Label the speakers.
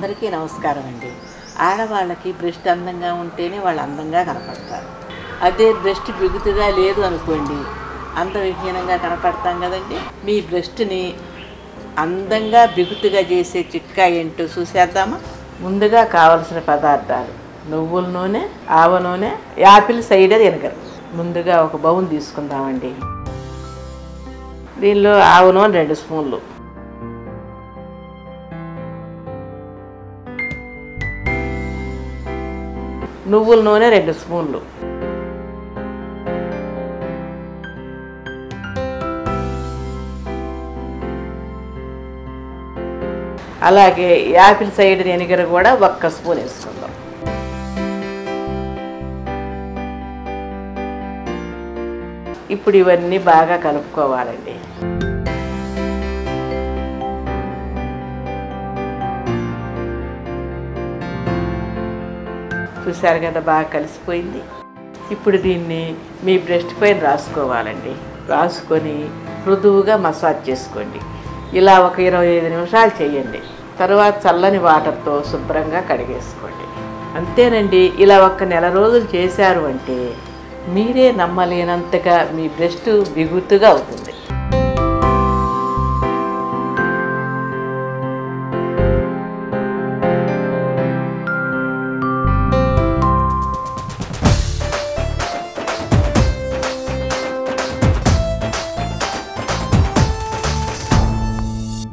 Speaker 1: అందరికీ నమస్కారం అండి ఆడవాళ్ళకి బ్రెస్ట్ అందంగా ఉంటేనే వాళ్ళు అందంగా కనపడతారు అదే బ్రెస్ట్ బిగుతుగా లేదు అనుకోండి అందవిహీనంగా కనపడతాం కదండి మీ బ్రెస్ట్ని అందంగా బిగుతుగా చేసే చిట్కా ఏంటో చూసేద్దామా ముందుగా కావలసిన పదార్థాలు నువ్వుల నూనె ఆవ నూనె యాపిల్ సైడర్ ఎనగరు ముందుగా ఒక బౌల్ తీసుకుందామండి దీనిలో ఆవ నూనె రెండు స్పూన్లు నువ్వుల నూనె రెండు స్పూన్లు అలాగే యాపిల్ సైడ్ ఎనిగర కూడా ఒక్క స్పూన్ వేసుకుందాం ఇప్పుడు ఇవన్నీ బాగా కలుపుకోవాలండి చూశారు కదా బాగా కలిసిపోయింది ఇప్పుడు దీన్ని మీ బ్రెస్ట్ పైన రాసుకోవాలండి రాసుకొని మృదువుగా మసాజ్ చేసుకోండి ఇలా ఒక ఇరవై ఐదు నిమిషాలు చేయండి తర్వాత చల్లని వాటర్తో శుభ్రంగా కడిగేసుకోండి అంతేనండి ఇలా ఒక్క నెల రోజులు చేశారు అంటే మీరే నమ్మలేనంతగా మీ బ్రెస్ట్ బిగుతుగా అవుతుంది